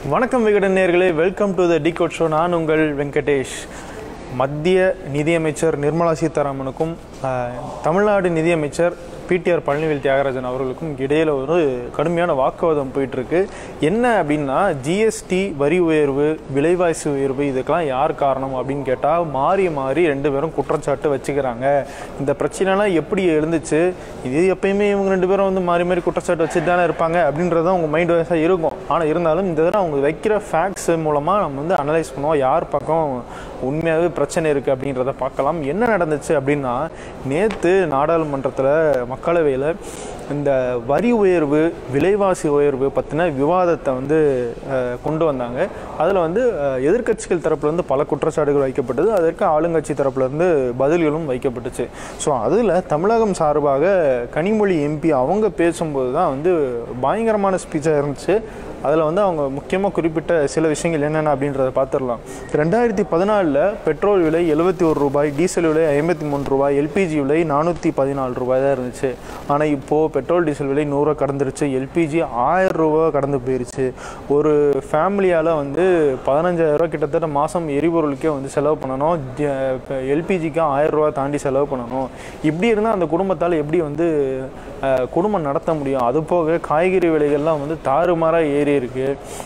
வணக்கம் விகடன் நேர்களே welcome to the decode show நான் உங்கள் வெங்கடேஷ் மத்திய நிதியமைச்சர் நிர்மலா சீதாராமனுக்கும் ஆஹ், தமிழ்நாடு நிதியமைச்சர் பிடிஆர் பழனிவேல் தியாகராஜன் அவர்களுக்கும் இடையில ஒரு கடுமையான வாக்குவாதம் போயிட்டு இருக்கு என்ன அப்படின்னா ஜிஎஸ்டி வரி உயர்வு விலைவாசி உயர்வு இதுக்கெல்லாம் யார் காரணம் அப்படின்னு கேட்டால் மாறி மாறி ரெண்டு பேரும் குற்றச்சாட்டு வச்சுக்கிறாங்க இந்த பிரச்சனைலாம் எப்படி எழுந்துச்சு இது எப்பயுமே இவங்க ரெண்டு பேரும் வந்து மாறி மாறி குற்றச்சாட்டு வச்சுட்டு தானே இருப்பாங்க அப்படின்றது அவங்க மைண்ட் வைஸாக இருக்கும் ஆனால் இருந்தாலும் இந்த தடவை அவங்க வைக்கிற ஃபேக்ட்ஸ் மூலமாக நம்ம வந்து அனலைஸ் பண்ணுவோம் யார் பக்கம் உண்மையாகவே பிரச்சனை இருக்குது அப்படின்றத பார்க்கலாம் என்ன நடந்துச்சு அப்படின்னா நேற்று நாடாளுமன்றத்தில் மக்களவையில் இந்த வரி உயர்வு விலைவாசி உயர்வு பற்றின விவாதத்தை வந்து அஹ், கொண்டு வந்தாங்க அதில் வந்து அஹ், எதிர்க்கட்சிகள் தரப்புலேருந்து பல குற்றச்சாட்டுகள் வைக்கப்பட்டது அதற்கு ஆளுங்கட்சி தரப்புலேருந்து பதில்களும் வைக்கப்பட்டுச்சு ஸோ அதில் தமிழகம் சார்பாக கனிமொழி எம்பி அவங்க பேசும்போது தான் வந்து பயங்கரமான ஸ்பீச்சாக இருந்துச்சு அதில் வந்து அவங்க முக்கியமாக குறிப்பிட்ட சில விஷயங்கள் என்னென்ன அப்படின்றத பார்த்துடலாம் ரெண்டாயிரத்தி பதினாலில் பெட்ரோல் விலை எழுபத்தி ஒரு ரூபாய் டீசல் விலை ஐம்பத்தி மூணு ரூபாய் எல்பிஜி விலை நானூற்றி பதினாலு ரூபாய் தான் இருந்துச்சு ஆனால் இப்போது பெட்ரோல் டீசல் விலை நூறுரூவா கடந்துருச்சு எல்பிஜி ஆயிரம் ரூபா கடந்து போயிருச்சு ஒரு ஃபேமிலியால் வந்து பதினஞ்சாயிரம் ரூபா கிட்டத்தட்ட மாதம் எரிபொருளுக்கே வந்து செலவு பண்ணணும் எல்பிஜிக்கு ஆயிரம் ரூபா தாண்டி செலவு பண்ணணும் இப்படி இருந்தால் அந்த குடும்பத்தால் எப்படி வந்து அஹ், குடும்பம் நடத்த முடியும் அது போக காய்கறி விலைகள்லாம் வந்து தாறுமாறாக ஏறி இருக்கு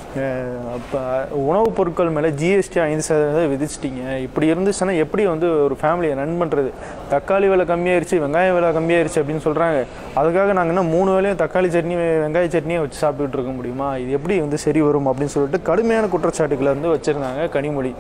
அப்போ உணவுப் பொருட்கள் மேலே ஜிஎஸ்டி ஐந்து சதவீதம் விதிச்சிட்டிங்க இப்படி இருந்துச்சுன்னா எப்படி வந்து ஒரு ஃபேமிலியை ரன் பண்ணுறது தக்காளி விலை கம்மியாயிருச்சு வெங்காய விலை கம்மியாயிருச்சு அப்படின்னு சொல்கிறாங்க அதுக்காக நாங்கள் என்ன மூணு வேளையும் தக்காளி சட்னி வெங்காய சட்னியை வச்சு சாப்பிட்டுட்டு இருக்க முடியுமா இது எப்படி வந்து சரி வரும் அப்படின்னு சொல்லிட்டு கடுமையான குற்றச்சாட்டுகளை வந்து வச்சுருந்தாங்க கனிமொழி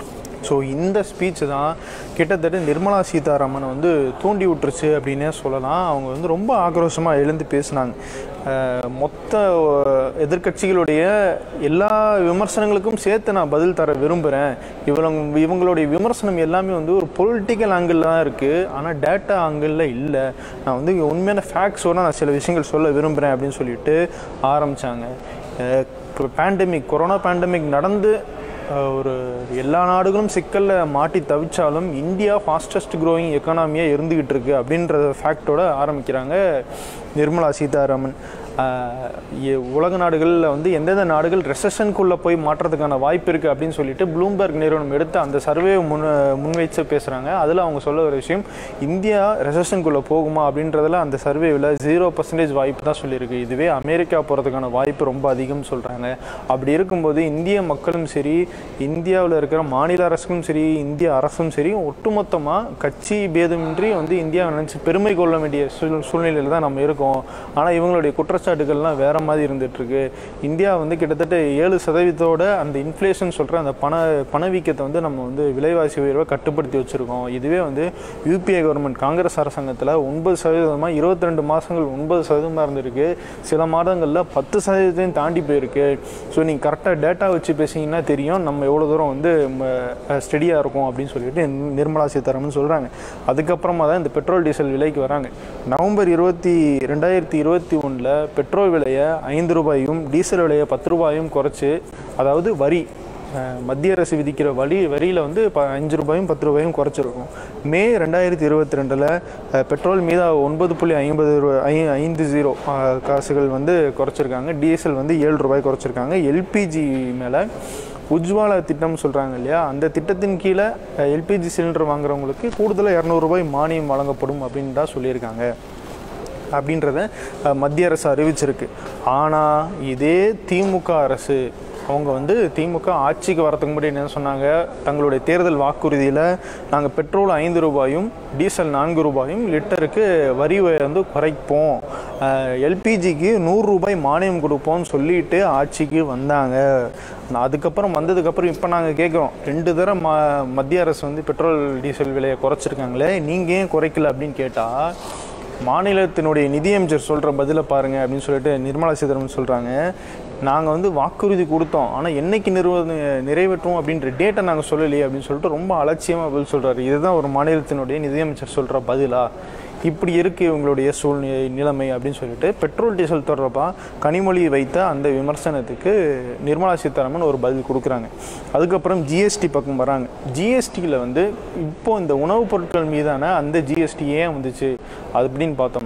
ஸோ இந்த ஸ்பீச் தான் கிட்டத்தட்ட நிர்மலா சீதாராமனை வந்து தூண்டி விட்டுருச்சு அப்படின்னே சொல்லலாம் அவங்க வந்து ரொம்ப ஆக்ரோஷமாக எழுந்து பேசினாங்க அஹ் மொத்த எதிர்க்கட்சிகளுடைய எல்லா விமர்சனங்களுக்கும் சேர்த்து நான் பதில் தர விரும்புகிறேன் இவங்க இவங்களுடைய விமர்சனம் எல்லாமே வந்து ஒரு பொலிட்டிக்கல் ஆங்கிளில் தான் இருக்குது ஆனால் டேட்டா ஆங்கிளில் இல்லை நான் வந்து உண்மையான ஃபேக்ட்ஸோட நான் சில விஷயங்கள் சொல்ல விரும்புகிறேன் அப்படின்னு சொல்லிட்டு ஆரம்பித்தாங்க இப்போ பேண்டமிக் கொரோனா பேண்டமிக் நடந்து அஹ், ஒரு எல்லா நாடுகளும் சிக்கலில் மாட்டி தவிச்சாலும் இந்தியா ஃபாஸ்டஸ்ட் க்ரோயிங் எக்கானாமியாக இருந்துக்கிட்டு இருக்கு அப்படின்ற ஃபேக்டோட ஆரம்பிக்கிறாங்க நிர்மலா சீதாராமன் அஹ், எ- உலக நாடுகளில் வந்து எந்தெந்த நாடுகள் ரெசஷனுக்குள்ளே போய் மாற்றத்துக்கான வாய்ப்பு இருக்குது அப்படின்னு சொல்லிட்டு ப்ளூம்பர்க் நிறுவனம் எடுத்து அந்த சர்வே முன் முன்வைச்சு பேசுகிறாங்க அதில் அவங்க சொல்ல ஒரு விஷயம் இந்தியா ரெசஷனுக்குள்ளே போகுமா அப்படின்றதுல அந்த சர்வேவில் ஜீரோ பர்சன்டேஜ் வாய்ப்பு தான் சொல்லியிருக்கு இதுவே அமெரிக்கா போகிறதுக்கான வாய்ப்பு ரொம்ப அதிகம்னு சொல்கிறாங்க அப்படி இருக்கும்போது இந்திய மக்களும் சரி இந்தியாவில் இருக்கிற மாநில அரசும் சரி இந்திய அரசும் சரி ஒட்டுமொத்தமாக கட்சி பேதமின்றி வந்து இந்தியா நினச்சி பெருமை கொள்ள வேண்டிய சூழ் சூழ்நிலையில் தான் நம்ம இருக்கோம் ஆனால் இவங்களுடைய குற்றச்சாட்டுகள்லாம் வேற மாதிரி இருந்துகிட்ருக்கு இந்தியா வந்து கிட்டத்தட்ட ஏழு சதவீதத்தோட அந்த இன்ஃப்ளேஷன் சொல்கிற அந்த பண பணவீக்கத்தை வந்து நம்ம வந்து விலைவாசி உயர்வை கட்டுப்படுத்தி வச்சுருக்கோம் இதுவே வந்து யூபிஏ கவர்மெண்ட் காங்கிரஸ் அரசாங்கத்தில் ஒன்பது சதவீதமாக இருபத்தி ரெண்டு மாதங்கள் ஒன்பது சதவீதமாக இருந்திருக்கு சில மாதங்களில் பத்து சதவீதத்தையும் தாண்டி போயிருக்கு ஸோ நீங்கள் கரெக்டாக டேட்டா வச்சு பேசிங்கன்னா தெரியும் நம்ம எவ்வளோ தூரம் வந்து ஸ்டெடியாக இருக்கும் அப்படின்னு சொல்லிட்டு நிர்மலா சீதாராமன் சொல்கிறாங்க அதுக்கப்புறமா தான் இந்த பெட்ரோல் டீசல் விலைக்கு வராங்க நவம்பர் இருபத்தி ரெண்டாயிரத்தி இருபத்தி ஒன்றில் பெட்ரோல் விலையை ஐந்து ரூபாயும் டீசல் விலையை பத்து ரூபாயும் குறைச்சி அதாவது வரி அஹ், மத்திய அரசு விதிக்கிற வரி வரியில் வந்து ப அஞ்சு ரூபாயும் பத்து ரூபாயும் குறைச்சிருக்கும் மே ரெண்டாயிரத்தி இருபத்தி ரெண்டில் பெட்ரோல் மீது ஒன்பது புள்ளி ஐம்பது ரூபாய் ஐ ஐந்து ஜீரோ அஹ், காசுகள் வந்து குறைச்சிருக்காங்க டீசல் வந்து ஏழு ரூபாய் குறைச்சிருக்காங்க எல்பிஜி மேலே உஜ்வாலா திட்டம் சொல்கிறாங்க இல்லையா அந்த திட்டத்தின் கீழே எல்பிஜி சிலிண்டர் வாங்குறவங்களுக்கு கூடுதலாக இரநூறுபாய் மானியம் வழங்கப்படும் அப்படின்னு தான் சொல்லியிருக்காங்க அப்படின்றத அஹ், மத்திய அரசு அறிவிச்சிருக்கு ஆனால் இதே திமுக அரசு அவங்க வந்து திமுக ஆட்சிக்கு வரதுக்கு முன்னாடி என்ன சொன்னாங்க தங்களுடைய தேர்தல் வாக்குறுதியில் நாங்கள் பெட்ரோல் ஐந்து ரூபாயும் டீசல் நான்கு ரூபாயும் லிட்டருக்கு வரி வந்து குறைப்போம் எல்பிஜிக்கு நூறு ரூபாய் மானியம் கொடுப்போம்னு சொல்லிட்டு ஆட்சிக்கு வந்தாங்க நான் அதுக்கப்புறம் வந்ததுக்கப்புறம் இப்போ நாங்கள் கேட்குறோம் ரெண்டு தடவை ம மத்திய அரசு வந்து பெட்ரோல் டீசல் விலையை குறைச்சிருக்காங்களே நீங்கள் ஏன் குறைக்கல அப்படின்னு கேட்டால் மாநிலத்தினுடைய நிதியமைச்சர் சொல்கிற பதிலை பாருங்க அப்படின்னு சொல்லிட்டு நிர்மலா சீதாராமன் சொல்கிறாங்க நாங்கள் வந்து வாக்குறுதி கொடுத்தோம் ஆனால் என்னைக்கு நிறுவ நிறைவேற்றுவோம் அப்படின்ற டேட்டை நாங்கள் சொல்லலையே அப்படின்னு சொல்லிட்டு ரொம்ப அலட்சியமாக பதில் சொல்கிறாரு இதுதான் ஒரு மாநிலத்தினுடைய நிதியமைச்சர் சொல்கிற பதிலா இப்படி இருக்குது இவங்களுடைய சூழ்நிலை நிலைமை அப்படின்னு சொல்லிட்டு பெட்ரோல் டீசல் தொடர்பாக கனிமொழி வைத்த அந்த விமர்சனத்துக்கு நிர்மலா சீதாராமன் ஒரு பதில் கொடுக்குறாங்க அதுக்கப்புறம் ஜிஎஸ்டி பக்கம் வராங்க ஜிஎஸ்டியில் வந்து இப்போ இந்த உணவுப் பொருட்கள் மீதான அந்த ஜிஎஸ்டி ஏன் வந்துச்சு அது அப்படின்னு பார்த்தோம்னா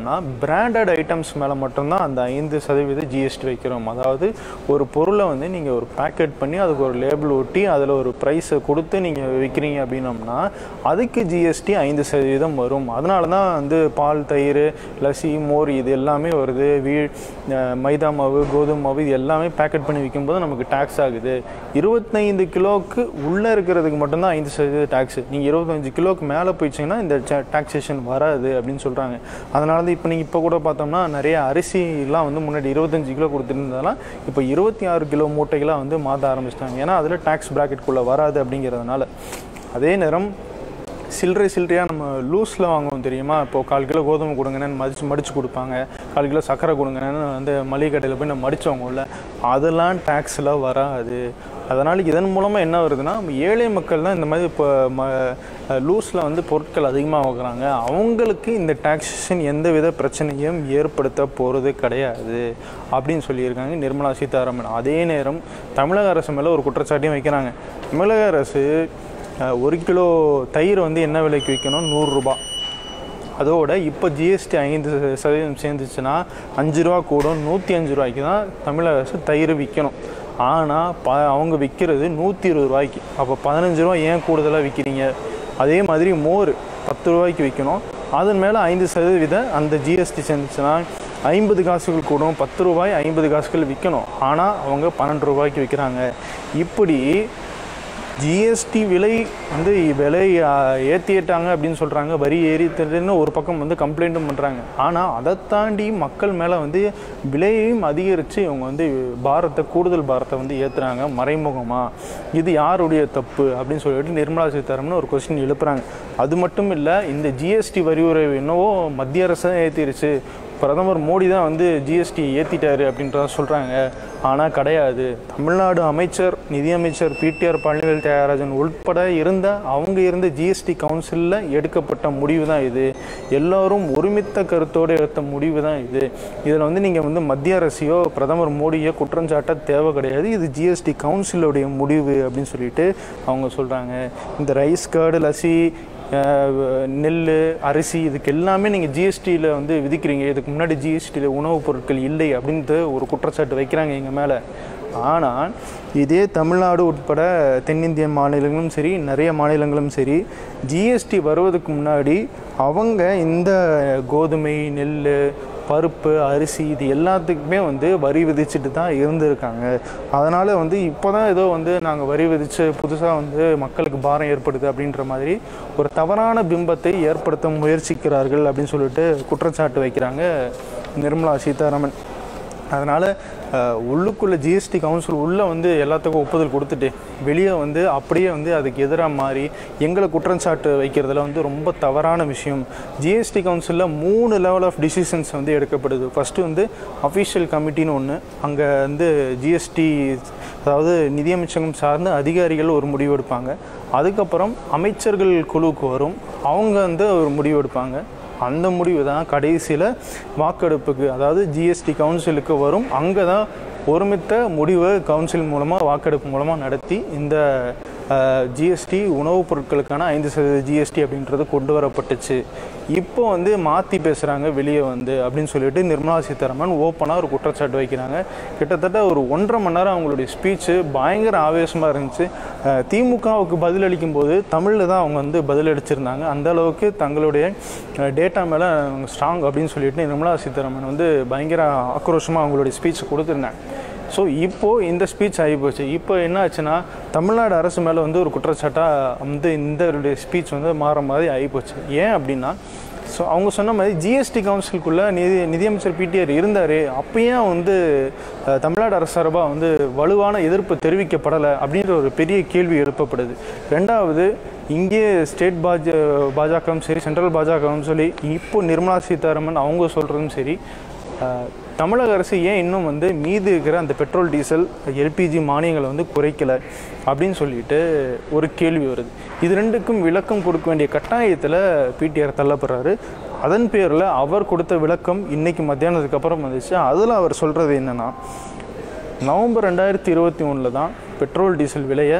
என்னம்னா பிராண்டட் ஐட்டம்ஸ் மேலே மட்டும்தான் அந்த ஐந்து சதவீத ஜிஎஸ்டி வைக்கிறோம் அதாவது ஒரு பொருளை வந்து நீங்கள் ஒரு பேக்கெட் பண்ணி அதுக்கு ஒரு லேபிள் ஒட்டி அதில் ஒரு ப்ரைஸை கொடுத்து நீங்கள் விற்கிறீங்க அப்படின்னம்னா அதுக்கு ஜிஎஸ்டி ஐந்து சதவீதம் வரும் அதனால தான் வந்து பால் தயிர் லசி மோர் இது எல்லாமே வருது வீ அஹ் மைதா மாவு கோதுமை மாவு இது எல்லாமே பேக்கெட் பண்ணி விற்கும்போது நமக்கு டேக்ஸ் ஆகுது இருபத்தைந்து கிலோவுக்கு உள்ளே இருக்கிறதுக்கு மட்டும்தான் ஐந்து சதவீத டேக்ஸ் நீங்கள் இருபத்தஞ்சு கிலோவுக்கு மேலே போயிடுச்சிங்கன்னா இந்த டாக்ஸேஷன் வராது அப்படின்னு சொல்கிறாங்க அதனால தான் இப்போ நீங்கள் இப்போ கூட பார்த்தோம்னா நிறைய அரிசிலாம் வந்து முன்னாடி இருபத்தஞ்சு கிலோ கொடுத்துருந்ததெல்லாம் இப்போ இருபத்தி ஆறு கிலோ மூட்டைகளாக வந்து மாற்ற ஆரம்பிச்சிட்டாங்க ஏன்னா அதில் டேக்ஸ் ப்ராக்கெட்குள்ளே வராது அப்படிங்கிறதுனால அதே நேரம் சில்லறை சில்லறையாக நம்ம லூஸில் வாங்குவோம் தெரியுமா இப்போ கால் கிலோ கோதுமை கொடுங்கன்னு மடிச்சு மடித்து கொடுப்பாங்க கால் கிலோ சர்க்கரை கொடுங்கன்னு வந்து மளிகை கடையில் போய் நம்ம மடிச்சு வாங்குவோம்ல அதெல்லாம் டேக்ஸில் வராது அதனால் இதன் மூலமாக என்ன வருதுன்னா ஏழை மக்கள் தான் இந்த மாதிரி இப்போ ம லூஸில் வந்து பொருட்கள் அதிகமாக வாங்குறாங்க அவங்களுக்கு இந்த டாக்ஸேஷன் எந்த வித பிரச்சனையும் ஏற்படுத்த போகிறது கிடையாது அப்படின்னு சொல்லியிருக்காங்க நிர்மலா சீதாராமன் அதே நேரம் தமிழக அரசு மேலே ஒரு குற்றச்சாட்டையும் வைக்கிறாங்க தமிழக அரசு அஹ், ஒரு கிலோ தயிர் வந்து என்ன விலைக்கு விற்கணும் நூறுரூபா அதோட இப்போ ஜிஎஸ்டி ஐந்து ச- சதவீதம் சேர்ந்துச்சுன்னா அஞ்சு ரூபா கூடும் நூற்றி அஞ்சு ரூபாய்க்கு தான் தமிழக அரசு தயிர் விற்கணும் ஆனால் ப அவங்க விற்கிறது நூற்றி இருபது ரூபாய்க்கு அப்போ பதினஞ்சு ரூபா ஏன் கூடுதலாக விற்கிறீங்க அதே மாதிரி மோர் பத்து ரூபாய்க்கு விற்கணும் அதன் மேலே ஐந்து சதவீத அந்த ஜிஎஸ்டி சேர்ந்துச்சுன்னா ஐம்பது காசுகள் கூடும் பத்து ரூபாய் ஐம்பது காசுகள் விற்கணும் ஆனால் அவங்க பன்னெண்டு ரூபாய்க்கு விற்கிறாங்க இப்படி ஜிஎஸ்டி விலை வந்து விலை ஏற்றிட்டாங்க அப்படின்னு சொல்கிறாங்க வரி ஏறிட்டுன்னு ஒரு பக்கம் வந்து கம்ப்ளைண்ட்டும் பண்ணுறாங்க ஆனால் அதை தாண்டி மக்கள் மேலே வந்து விலையையும் அதிகரித்து இவங்க வந்து பாரத்தை கூடுதல் பாரத்தை வந்து ஏற்றுறாங்க மறைமுகமாக இது யாருடைய தப்பு அப்படின்னு சொல்லிட்டு நிர்மலா சீதாராமன் ஒரு கொஸ்டின் எழுப்புறாங்க அது மட்டும் இல்லை இந்த ஜிஎஸ்டி வரி உறவு என்னவோ மத்திய அரசு தான் ஏற்றிருச்சு பிரதமர் மோடி தான் வந்து ஜிஎஸ்டி ஏற்றிட்டாரு அப்படின்றத சொல்கிறாங்க ஆனால் கிடையாது தமிழ்நாடு அமைச்சர் நிதியமைச்சர் பிடிஆர் பழனிவேல் தியாகராஜன் உட்பட இருந்த அவங்க இருந்த ஜிஎஸ்டி கவுன்சிலில் எடுக்கப்பட்ட முடிவு தான் இது எல்லோரும் ஒருமித்த கருத்தோடு எடுத்த முடிவு தான் இது இதில் வந்து நீங்கள் வந்து மத்திய அரசையோ பிரதமர் மோடியோ குற்றம் சாட்ட தேவை கிடையாது இது ஜிஎஸ்டி கவுன்சிலுடைய முடிவு அப்படின்னு சொல்லிட்டு அவங்க சொல்கிறாங்க இந்த ரைஸ் கார்டு லசி நெல் அரிசி இதுக்கு எல்லாமே நீங்கள் ஜிஎஸ்டியில் வந்து விதிக்கிறீங்க இதுக்கு முன்னாடி ஜிஎஸ்டியில் உணவுப் பொருட்கள் இல்லை அப்படின்ட்டு ஒரு குற்றச்சாட்டு வைக்கிறாங்க எங்கள் மேலே ஆனால் இதே தமிழ்நாடு உட்பட தென்னிந்திய மாநிலங்களும் சரி நிறைய மாநிலங்களும் சரி ஜிஎஸ்டி வருவதுக்கு முன்னாடி அவங்க இந்த கோதுமை நெல் பருப்பு அரிசி இது எல்லாத்துக்குமே வந்து வரி விதிச்சுட்டு தான் இருந்திருக்காங்க அதனால் வந்து இப்போ தான் ஏதோ வந்து நாங்கள் வரி விதித்து புதுசாக வந்து மக்களுக்கு பாரம் ஏற்படுது அப்படின்ற மாதிரி ஒரு தவறான பிம்பத்தை ஏற்படுத்த முயற்சிக்கிறார்கள் அப்படின்னு சொல்லிட்டு குற்றச்சாட்டு வைக்கிறாங்க நிர்மலா சீதாராமன் அதனால் உள்ளுக்குள்ளே ஜிஎஸ்டி கவுன்சில் உள்ளே வந்து எல்லாத்துக்கும் ஒப்புதல் கொடுத்துட்டு வெளியே வந்து அப்படியே வந்து அதுக்கு எதிராக மாறி எங்களை குற்றச்சாட்டு வைக்கிறதுல வந்து ரொம்ப தவறான விஷயம் ஜிஎஸ்டி கவுன்சிலில் மூணு லெவல் ஆஃப் டிசிஷன்ஸ் வந்து எடுக்கப்படுது ஃபஸ்ட்டு வந்து அஃபிஷியல் கமிட்டின்னு ஒன்று அங்கே வந்து ஜிஎஸ்டி அதாவது நிதியமைச்சகம் சார்ந்த அதிகாரிகள் ஒரு முடிவு எடுப்பாங்க அதுக்கப்புறம் அமைச்சர்கள் குழுவுக்கு வரும் அவங்க வந்து ஒரு முடிவு எடுப்பாங்க அந்த முடிவு தான் கடைசியில் வாக்கெடுப்புக்கு அதாவது ஜிஎஸ்டி கவுன்சிலுக்கு வரும் அங்கே தான் ஒருமித்த முடிவு கவுன்சில் மூலமாக வாக்கெடுப்பு மூலமாக நடத்தி இந்த ஜிஎஸ்டி உணவுப் பொருட்களுக்கான ஐந்து சதவீத ஜிஎஸ்டி அப்படின்றது கொண்டு வரப்பட்டுச்சு இப்போ வந்து மாற்றி பேசுகிறாங்க வெளியே வந்து அப்படின்னு சொல்லிட்டு நிர்மலா சீதாராமன் ஓப்பனாக ஒரு குற்றச்சாட்டு வைக்கிறாங்க கிட்டத்தட்ட ஒரு ஒன்றரை மணி நேரம் அவங்களுடைய ஸ்பீச்சு பயங்கர ஆவேசமாக இருந்துச்சு அஹ், திமுகவுக்கு பதிலளிக்கும் போது தமிழில் தான் அவங்க வந்து பதிலளிச்சிருந்தாங்க அந்த அளவுக்கு தங்களுடைய டேட்டா மேலே ஸ்ட்ராங் அப்படின்னு சொல்லிட்டு நிர்மலா சீதாராமன் வந்து பயங்கர ஆக்ரோஷமாக அவங்களுடைய ஸ்பீச் கொடுத்துருந்தாங்க ஸோ இப்போது இந்த ஸ்பீச் ஆகிப்போச்சு இப்போ என்ன ஆச்சுன்னா தமிழ்நாடு அரசு மேலே வந்து ஒரு குற்றச்சாட்டாக வந்து இந்த ஸ்பீச் வந்து மாற மாதிரி ஆகிப்போச்சு ஏன் அப்படின்னா ஸோ அவங்க சொன்ன மாதிரி ஜிஎஸ்டி கவுன்சிலுக்குள்ளே நிதி நிதியமைச்சர் பிடிஆர் இருந்தார் அப்பயும் வந்து அஹ், தமிழ்நாடு அரசு சார்பாக வந்து வலுவான எதிர்ப்பு தெரிவிக்கப்படலை அப்படின்ற ஒரு பெரிய கேள்வி எழுப்பப்படுது ரெண்டாவது இங்கே ஸ்டேட் பாஜ பாஜகவும் சரி சென்ட்ரல் பாஜகவும் சொல்லி இப்போ நிர்மலா சீதாராமன் அவங்க சொல்கிறதும் சரி அஹ், தமிழக அரசு ஏன் இன்னும் வந்து மீதி இருக்கிற அந்த பெட்ரோல் டீசல் எல்பிஜி மானியங்களை வந்து குறைக்கலை அப்படின்னு சொல்லிட்டு ஒரு கேள்வி வருது இது ரெண்டுக்கும் விளக்கம் கொடுக்க வேண்டிய கட்டாயத்தில் பிடிஆர் தள்ளப்படுறாரு அதன் பேரில் அவர் கொடுத்த விளக்கம் இன்னைக்கு மத்தியானத்துக்கு அப்புறம் வந்துச்சு அதில் அவர் சொல்கிறது என்னென்னா நவம்பர் ரெண்டாயிரத்தி இருபத்தி ஒன்றில் தான் பெட்ரோல் டீசல் விலையை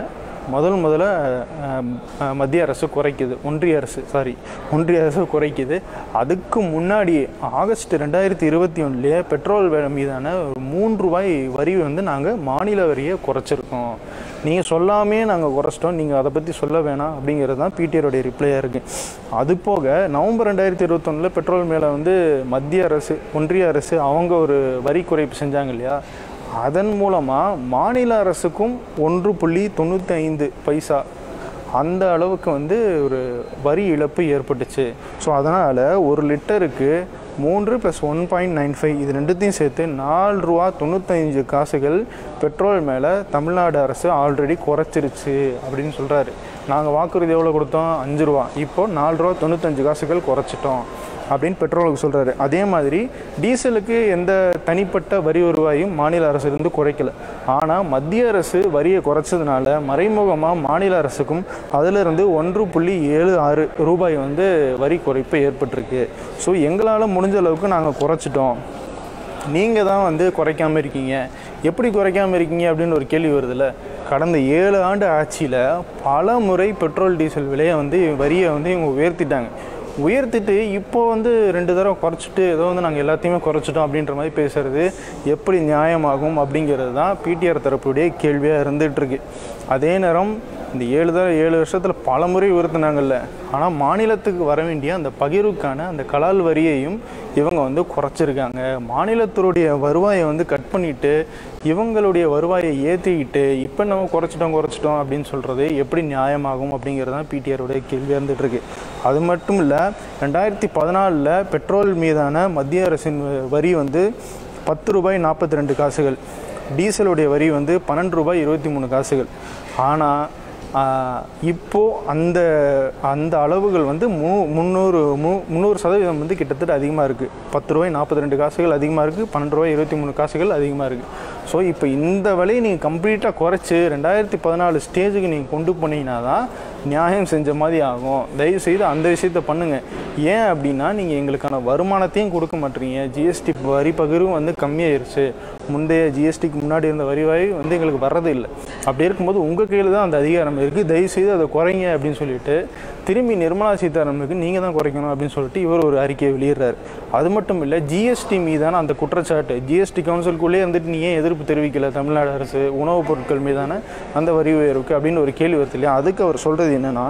முதல் முதல்ல அஹ், அஹ், மத்திய அரசு குறைக்குது ஒன்றிய அரசு சாரி ஒன்றிய அரசு குறைக்குது அதுக்கு முன்னாடி ஆகஸ்ட் ரெண்டாயிரத்தி இருபத்தி ஒன்றுலேயே பெட்ரோல் விலை மீதான ஒரு மூன்று ரூபாய் வரி வந்து நாங்கள் மாநில வரியை குறைச்சிருக்கோம் நீங்கள் சொல்லாமே நாங்கள் குறைச்சிட்டோம் நீங்கள் அதை பற்றி சொல்ல வேணாம் அப்படிங்கிறது தான் பிடிஆருடைய ரிப்ளையாக இருக்குது அது போக நவம்பர் ரெண்டாயிரத்தி இருபத்தொன்னில் பெட்ரோல் மேலே வந்து மத்திய அரசு ஒன்றிய அரசு அவங்க ஒரு வரி குறைப்பு செஞ்சாங்க இல்லையா அதன் மூலமாக மாநில அரசுக்கும் ஒன்று புள்ளி தொண்ணூற்றி ஐந்து பைசா அந்த அளவுக்கு வந்து ஒரு வரி இழப்பு ஏற்பட்டுச்சு ஸோ அதனால் ஒரு லிட்டருக்கு மூன்று plus one point nine five இது ரெண்டுத்தையும் சேர்த்து நாலு ரூபா தொண்ணூத்தஞ்சு காசுகள் பெட்ரோல் மேலே தமிழ்நாடு அரசு ஆல்ரெடி குறைச்சிருச்சு அப்படின்னு சொல்கிறாரு நாங்கள் வாக்குறுதி எவ்வளோ கொடுத்தோம் அஞ்சு ரூபா இப்போ நாலு ரூபா தொண்ணூத்தஞ்சு காசுகள் குறைச்சிட்டோம் அப்படின்னு பெட்ரோலுக்கு சொல்கிறாரு அதே மாதிரி டீசலுக்கு எந்த தனிப்பட்ட வரி வருவாயும் மாநில அரசிலிருந்து குறைக்கல ஆனால் மத்திய அரசு வரியை குறைச்சதுனால மறைமுகமாக மாநில அரசுக்கும் அதிலிருந்து ஒன்று புள்ளி ஏழு ஆறு ரூபாய் வந்து வரி குறைப்பு ஏற்பட்டிருக்கு ஸோ எங்களால் முடிஞ்ச அளவுக்கு நாங்கள் குறைச்சிட்டோம் நீங்கள் தான் வந்து குறைக்காம இருக்கீங்க எப்படி குறைக்காம இருக்கீங்க அப்படின்னு ஒரு கேள்வி வருதுல்ல கடந்த ஏழு ஆண்டு ஆட்சியில் பல முறை பெட்ரோல் டீசல் விலையை வந்து வரியை வந்து இவங்க உயர்த்திட்டாங்க உயர்த்திட்டு இப்போ வந்து ரெண்டு தடவை குறைச்சிட்டு ஏதோ வந்து நாங்கள் எல்லாத்தையுமே குறைச்சிட்டோம் அப்படின்ற மாதிரி பேசுறது எப்படி நியாயமாகும் அப்படிங்கிறது தான் பிடிஆர் தரப்புடைய கேள்வியாக இருந்துகிட்டு இருக்கு அதே நேரம் இந்த ஏழு தடவை ஏழு வருஷத்தில் பல முறை உயர்த்தினாங்கல்ல ஆனால் மாநிலத்துக்கு வர வேண்டிய அந்த பகிர்வுக்கான அந்த கலால் வரியையும் இவங்க வந்து குறைச்சிருக்காங்க மாநிலத்தினுடைய வருவாயை வந்து கட் பண்ணிட்டு இவங்களுடைய வருவாயை ஏற்றிக்கிட்டு இப்போ நம்ம குறைச்சிட்டோம் குறைச்சிட்டோம் அப்படின்னு சொல்கிறது எப்படி நியாயமாகும் அப்படிங்கிறது தான் பிடிஆருடைய கேள்வியாக இருந்துட்டு இருக்கு அது மட்டும் இல்லை ரெண்டாயிரத்தி பதினாலில் பெட்ரோல் மீதான மத்திய அரசின் வரி வந்து பத்து ரூபாய் நாற்பத்தி ரெண்டு காசுகள் டீசலுடைய வரி வந்து பன்னெண்டு ரூபாய் இருபத்தி மூணு காசுகள் ஆனால் ஆஹ் இப்போ அந்த அந்த அளவுகள் வந்து மு முந்நூறு மு முந்நூறு சதவீதம் வந்து கிட்டத்தட்ட அதிகமாக இருக்குது பத்து ரூபாய் நாற்பத்தி ரெண்டு காசுகள் அதிகமாக இருக்குது பன்னெண்டு ரூபாய் இருபத்தி மூணு காசுகள் அதிகமாக இருக்குது ஸோ இப்போ இந்த விலையை நீங்கள் கம்ப்ளீட்டாக குறைச்சி ரெண்டாயிரத்தி பதினாலு ஸ்டேஜுக்கு நீங்கள் கொண்டு போனீங்கன்னா தான் நியாயம் செஞ்ச மாதிரி ஆகும் தயவுசெய்து அந்த விஷயத்த பண்ணுங்கள் ஏன் அப்படின்னா நீங்கள் எங்களுக்கான வருமானத்தையும் கொடுக்க மாட்டீங்க ஜிஎஸ்டி வரி பகிர்வும் வந்து கம்மியாயிருச்சு முந்தைய ஜிஎஸ்டிக்கு முன்னாடி இருந்த வரி வாய் வந்து எங்களுக்கு வர்றது இல்லை அப்படி இருக்கும்போது உங்கள் கையில் தான் அந்த அதிகாரம் இருக்குது தயவுசெய்து அதை குறைங்க அப்படின்னு சொல்லிட்டு திரும்பி நிர்மலா சீதாராமனுக்கு நீங்கள் தான் குறைக்கணும் அப்படின்னு சொல்லிட்டு இவர் ஒரு அறிக்கையை வெளியிடுறாரு அது மட்டும் இல்லை ஜிஎஸ்டி மீதான அந்த குற்றச்சாட்டு ஜிஎஸ்டி கவுன்சிலுக்குள்ளே இருந்துட்டு நீ ஏன் எதிர்ப்பு தெரிவிக்கல தமிழ்நாடு அரசு உணவுப் பொருட்கள் மீதான அந்த வரி உயர்வுக்கு அப்படின்னு ஒரு கேள்வி வருது இல்லையா அதுக்கு அவர் சொல்கிறது என்னென்னா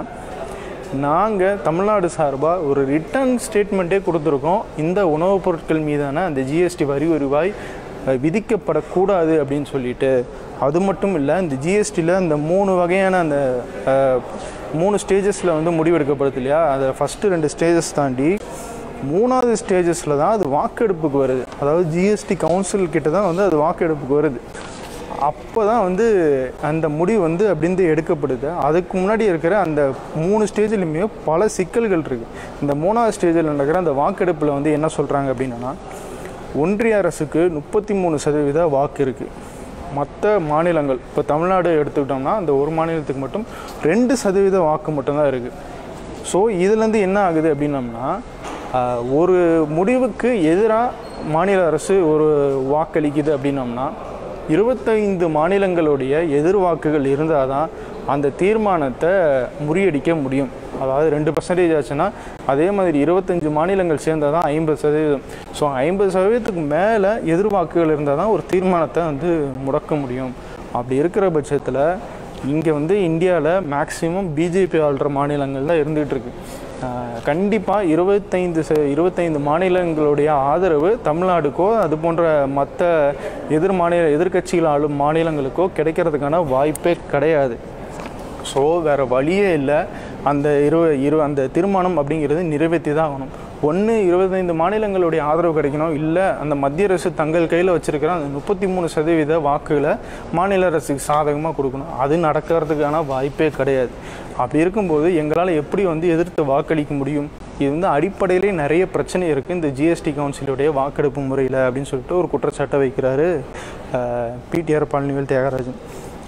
நாங்கள் தமிழ்நாடு சார்பாக ஒரு ரிட்டர்ன் ஸ்டேட்மெண்ட்டே கொடுத்துருக்கோம் இந்த உணவுப் பொருட்கள் மீதான அந்த ஜிஎஸ்டி வரி வருவாய் அஹ், விதிக்கப்படக்கூடாது அப்படின்னு சொல்லிட்டு அது மட்டும் இல்லை இந்த ஜிஎஸ்டியில் அந்த மூணு வகையான அந்த அஹ், மூணு ஸ்டேஜஸில் வந்து முடிவெடுக்கப்படுது இல்லையா அதை ஃபஸ்ட்டு ரெண்டு ஸ்டேஜஸ் தாண்டி மூணாவது ஸ்டேஜஸில் தான் அது வாக்கெடுப்புக்கு வருது அதாவது ஜிஎஸ்டி கவுன்சில் கிட்ட தான் வந்து அது வாக்கெடுப்புக்கு வருது அப்போ தான் வந்து அந்த முடிவு வந்து அப்படின்னு எடுக்கப்படுது அதுக்கு முன்னாடி இருக்கிற அந்த மூணு ஸ்டேஜ்லையுமே பல சிக்கல்கள் இருக்குது இந்த மூணாவது ஸ்டேஜில் நடக்கிற அந்த வாக்கெடுப்பில் வந்து என்ன சொல்கிறாங்க அப்படின்னா ஒன்றிய அரசுக்கு முப்பத்தி மூணு சதவீத வாக்கு இருக்குது மற்ற மாநிலங்கள் இப்போ தமிழ்நாடு எடுத்துக்கிட்டோம்னா அந்த ஒரு மாநிலத்துக்கு மட்டும் ரெண்டு சதவீத வாக்கு மட்டும்தான் இருக்குது ஸோ இதுலேருந்து என்ன ஆகுது அப்படின்னம்னா ஆஹ், ஒரு முடிவுக்கு எதிராக மாநில அரசு ஒரு வாக்களிக்குது அப்படின்னம்னா இருபத்தைந்து மாநிலங்களுடைய எதிர்வாக்குகள் இருந்தால் தான் அந்த தீர்மானத்தை முறியடிக்க முடியும் அதாவது ரெண்டு பர்சன்டேஜ் ஆச்சுன்னா அதே மாதிரி இருபத்தஞ்சு மாநிலங்கள் சேர்ந்தால் தான் ஐம்பது சதவீதம் ஸோ ஐம்பது சதவீதத்துக்கு மேலே எதிர்வாக்குகள் இருந்தால் தான் ஒரு தீர்மானத்தை வந்து முடக்க முடியும் அப்படி இருக்கிற பட்சத்தில் இங்கே வந்து இந்தியாவில் மேக்ஸிமம் பிஜேபி ஆள்ற மாநிலங்கள் தான் இருந்துகிட்டு இருக்கு கண்டிப்பாக இருபத்தைந்து ச இருபத்தைந்து மாநிலங்களுடைய ஆதரவு தமிழ்நாடுக்கோ அது போன்ற மற்ற எதிர் மாநில எதிர்க்கட்சிகள் ஆளும் மாநிலங்களுக்கோ கிடைக்கிறதுக்கான வாய்ப்பே கிடையாது ஸோ வேறு வழியே இல்லை அந்த இரு இரு அந்த தீர்மானம் அப்படிங்கிறது நிறைவேற்றி தான் ஆகணும் ஒன்று இருபத்தைந்து மாநிலங்களுடைய ஆதரவு கிடைக்கணும் இல்லை அந்த மத்திய அரசு தங்கள் கையில் வச்சிருக்கிற அந்த முப்பத்தி மூணு சதவீத வாக்குகளை மாநில அரசுக்கு சாதகமாக கொடுக்கணும் அது நடக்கிறதுக்கான வாய்ப்பே கிடையாது அப்படி இருக்கும்போது எங்களால் எப்படி வந்து எதிர்த்து வாக்களிக்க முடியும் இது வந்து அடிப்படையிலே நிறைய பிரச்சனை இருக்குது இந்த ஜிஎஸ்டி கவுன்சிலுடைய வாக்கெடுப்பு முறையில் அப்படின்னு சொல்லிட்டு ஒரு குற்றச்சாட்டை வைக்கிறாரு பிடிஆர் பழனிவேல் தியாகராஜன்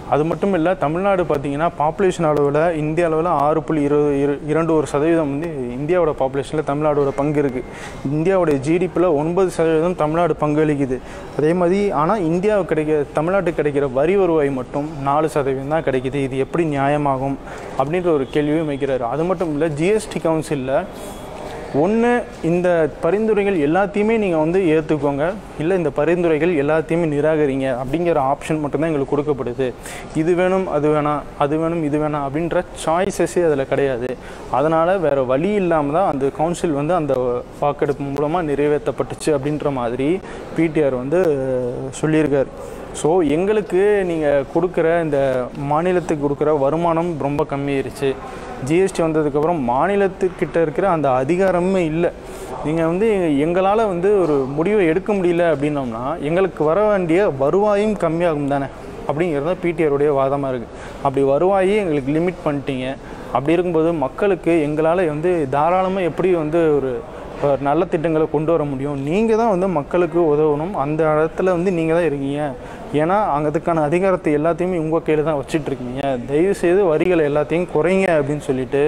அது மட்டும் இல்லை தமிழ்நாடு பார்த்தீங்கன்னா பாப்புலேஷன் அளவில் இந்திய அளவில் ஆறு புள்ளி இருபது இரு இரண்டு ஒரு சதவீதம் வந்து இந்தியாவோட பாப்புலேஷனில் தமிழ்நாடோட பங்கு இருக்குது இந்தியாவோட ஜிடிபியில் ஒன்பது சதவீதம் தமிழ்நாடு பங்களிக்குது அதே மாதிரி ஆனால் இந்தியாவுக்கு கிடைக்கிற தமிழ்நாட்டுக்கு கிடைக்கிற வரி வருவாய் மட்டும் நாலு சதவீதம் தான் கிடைக்குது இது எப்படி நியாயமாகும் அப்படின்ற ஒரு கேள்வியும் வைக்கிறாரு அது மட்டும் இல்லை ஜிஎஸ்டி கவுன்சிலில் ஒன்று இந்த பரிந்துரைகள் எல்லாத்தையுமே நீங்கள் வந்து ஏற்றுக்கோங்க இல்லை இந்த பரிந்துரைகள் எல்லாத்தையுமே நிராகரிங்க அப்படிங்கிற ஆப்ஷன் மட்டும்தான் எங்களுக்கு கொடுக்கப்படுது இது வேணும் அது வேணாம் அது வேணும் இது வேணாம் அப்படின்ற சாய்ஸஸே அதில் கிடையாது அதனால் வேறு வழி இல்லாமல் தான் அந்த கவுன்சில் வந்து அந்த வாக்கெடுப்பு மூலமாக நிறைவேற்றப்பட்டுச்சு அப்படின்ற மாதிரி பிடிஆர் வந்து சொல்லியிருக்காரு ஸோ எங்களுக்கு நீங்கள் கொடுக்குற இந்த மாநிலத்துக்கு கொடுக்குற வருமானம் ரொம்ப கம்மியாயிருச்சு ஜிஎஸ்டி வந்ததுக்கப்புறம் மாநிலத்துக்கிட்ட இருக்கிற அந்த அதிகாரமே இல்லை நீங்கள் வந்து எங்களால் வந்து ஒரு முடிவை எடுக்க முடியல அப்படின்னோம்னா எங்களுக்கு வர வேண்டிய வருவாயும் கம்மியாகும் தானே அப்படிங்கிறது தான் பிடிஆருடைய வாதமாக இருக்குது அப்படி வருவாயே எங்களுக்கு லிமிட் பண்ணிட்டீங்க அப்படி இருக்கும்போது மக்களுக்கு எங்களால் வந்து தாராளமாக எப்படி வந்து ஒரு ஒரு நல்ல திட்டங்களை கொண்டு வர முடியும் நீங்கள் தான் வந்து மக்களுக்கு உதவணும் அந்த இடத்துல வந்து நீங்கள் தான் இருக்கீங்க ஏன்னா அதுக்கான அதிகாரத்தை எல்லாத்தையுமே உங்கள் கையில் தான் வச்சுட்டு இருக்கீங்க தயவு செய்து வரிகளை எல்லாத்தையும் குறைங்க அப்படின்னு சொல்லிட்டு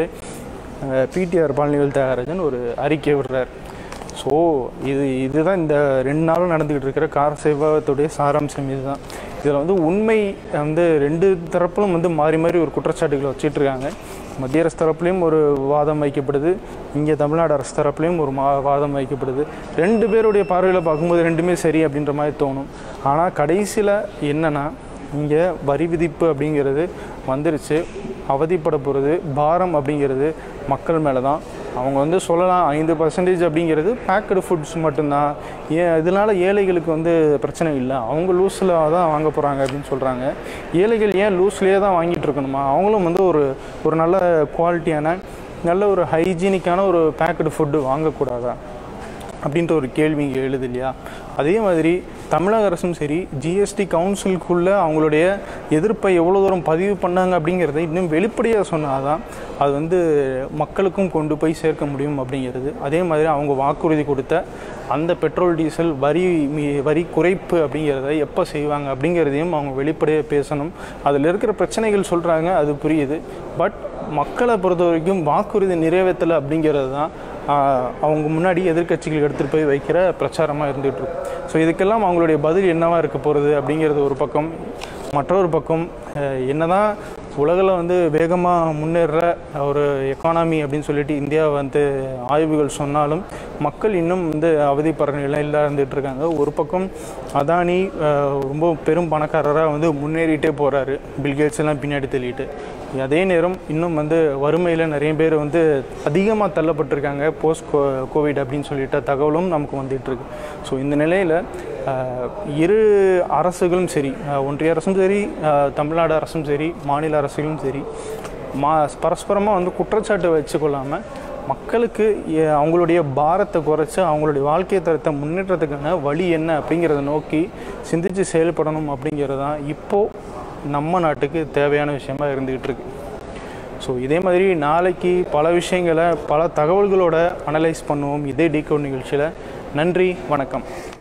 பிடிஆர் பழனிவேல் தியாகராஜன் ஒரு அறிக்கை விடுறார் ஸோ இது இதுதான் இந்த ரெண்டு நாளும் நடந்துக்கிட்டு இருக்கிற கார சேவகத்துடைய சாராம்சம் இதுதான் இதில் வந்து உண்மை வந்து ரெண்டு தரப்பிலும் வந்து மாறி மாறி ஒரு குற்றச்சாட்டுகளை வச்சுட்டு இருக்காங்க மத்திய அரசு தரப்புலையும் ஒரு வாதம் வைக்கப்படுது இங்கே தமிழ்நாடு அரசு தரப்புலையும் ஒரு மா வாதம் வைக்கப்படுது ரெண்டு பேருடைய பார்வையில் பார்க்கும்போது ரெண்டுமே சரி அப்படின்ற மாதிரி தோணும் ஆனால் கடைசியில் என்னென்னா இங்கே வரி விதிப்பு அப்படிங்கிறது வந்துருச்சு அவதிப்பட போகிறது பாரம் அப்படிங்கிறது மக்கள் மேலே தான் அவங்க வந்து சொல்லலாம் ஐந்து பர்சன்டேஜ் அப்படிங்கிறது பேக்கடு ஃபுட்ஸ் மட்டும்தான் ஏன் இதனால் ஏழைகளுக்கு வந்து பிரச்சனை இல்லை அவங்க லூஸில் தான் வாங்க போகிறாங்க அப்படின்னு சொல்கிறாங்க ஏழைகள் ஏன் லூஸ்லேயே தான் வாங்கிட்டு இருக்கணுமா அவங்களும் வந்து ஒரு ஒரு நல்ல குவாலிட்டியான நல்ல ஒரு ஹைஜீனிக்கான ஒரு பேக்கடு ஃபுட்டு வாங்கக்கூடாதா அப்படின்ற ஒரு கேள்வி இங்கே எழுது இல்லையா அதே மாதிரி தமிழக அரசும் சரி ஜிஎஸ்டி கவுன்சிலுக்குள்ளே அவங்களுடைய எதிர்ப்பை எவ்வளோ தூரம் பதிவு பண்ணாங்க அப்படிங்கிறத இன்னும் வெளிப்படையாக சொன்னால் தான் அது வந்து மக்களுக்கும் கொண்டு போய் சேர்க்க முடியும் அப்படிங்கிறது அதே மாதிரி அவங்க வாக்குறுதி கொடுத்த அந்த பெட்ரோல் டீசல் வரி மீ- வரி குறைப்பு அப்படிங்கிறத எப்போ செய்வாங்க அப்படிங்கிறதையும் அவங்க வெளிப்படையாக பேசணும் அதில் இருக்கிற பிரச்சனைகள் சொல்கிறாங்க அது புரியுது பட் மக்களை பொறுத்த வரைக்கும் வாக்குறுதி நிறைவேற்றலை அப்படிங்கிறது தான் ஆஹ், அவங்க முன்னாடி எதிர்க்கட்சிகள் எடுத்துகிட்டு போய் வைக்கிற பிரச்சாரமாக இருந்துகிட்டு இருக்கும் ஸோ இதுக்கெல்லாம் அவங்களுடைய பதில் என்னவா இருக்க போகிறது அப்படிங்கிறது ஒரு பக்கம் மற்றொரு பக்கம் அஹ், என்னதான் உலகில் வந்து வேகமாக முன்னேற ஒரு எக்கானமி அப்படின்னு சொல்லிட்டு இந்தியா வந்து ஆய்வுகள் சொன்னாலும் மக்கள் இன்னும் வந்து அவதிப்படுற நிலையில் இருந்துகிட்டு இருக்காங்க ஒரு பக்கம் அதானி அஹ், ரொம்ப பெரும் பணக்காரராக வந்து முன்னேறிட்டே போகிறாரு பில்கேட்ஸ் எல்லாம் பின்னாடி தள்ளிட்டு அதே நேரம் இன்னும் வந்து வறுமையில் நிறைய பேர் வந்து அதிகமாக தள்ளப்பட்டிருக்காங்க போஸ்ட் கோ கோவிட் அப்படின்னு சொல்லிட்ட தகவலும் நமக்கு வந்துட்டு இருக்கு ஸோ இந்த நிலையில் ஆஹ், இரு அரசுகளும் சரி ஆஹ், ஒன்றிய அரசும் சரி ஆஹ், தமிழ்நாடு அரசும் சரி மாநில அரசுகளும் சரி மா பரஸ்பரமாக வந்து குற்றச்சாட்டு வச்சுக்கொள்ளாமல் மக்களுக்கு எ- அவங்களுடைய பாரத்தை குறைச்சி அவங்களுடைய வாழ்க்கை தரத்தை முன்னேற்றத்துக்கான வழி என்ன அப்படிங்கிறத நோக்கி சிந்திச்சு செயல்படணும் அப்படிங்கிறது தான் இப்போது நம்ம நாட்டுக்கு தேவையான விஷயமா இருந்துகிட்டு இருக்கு ஸோ இதே மாதிரி நாளைக்கு பல விஷயங்களை பல தகவல்களோட அனலைஸ் பண்ணுவோம் இதே டீகோட் நிகழ்ச்சியில் நன்றி வணக்கம்